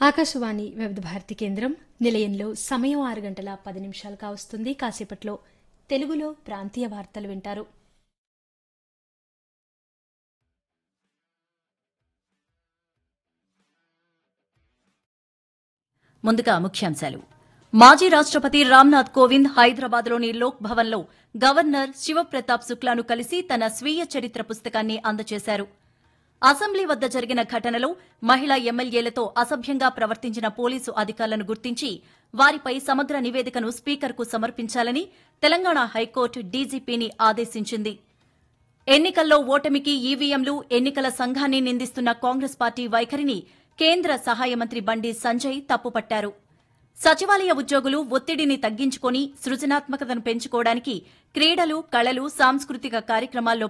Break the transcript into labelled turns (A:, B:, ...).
A: ఆకాశవాణి వివిధ భారతి కేంద్రం నిలయంలో సమయం ఆరు గంటల పది నిమిషాలు కావస్తుంది కాసేపట్లో తెలుగులో ప్రాంతీయ వార్తలు వింటారు
B: ముందుగా ముఖ్యాంశాలు మాజీ రాష్ట్రపతి రామ్నాథ్ కోవింద్ హైదరాబాద్లోని లోక్ భవన్లో గవర్నర్ శివప్రతాప్ శుక్లాను కలిసి తన స్వీయ చరిత్ర పుస్తకాన్ని అందజేశారు అసెంబ్లీ వద్ద జరిగిన ఘటనలో మహిళా ఎమ్మెల్యేలతో అసభ్యంగా ప్రవర్తించిన పోలీసు అధికారులను గుర్తించి వారిపై సమగ్ర నివేదికను స్పీకర్కు సమర్పించాలని తెలంగాణ హైకోర్టు డీజీపీని ఆదేశించింది ఎన్నికల్లో ఓటమికి ఈవీఎంలు ఎన్నికల సంఘాన్ని నిందిస్తున్న కాంగ్రెస్ పార్టీ వైఖరిని కేంద్ర సహాయ మంత్రి బండి సంజయ్ తప్పుపట్టారు సచివాలయ ఉద్యోగులు ఒత్తిడిని తగ్గించుకొని సృజనాత్మకతను పెంచుకోవడానికి క్రీడలు కళలు సాంస్కృతిక కార్యక్రమాల్లో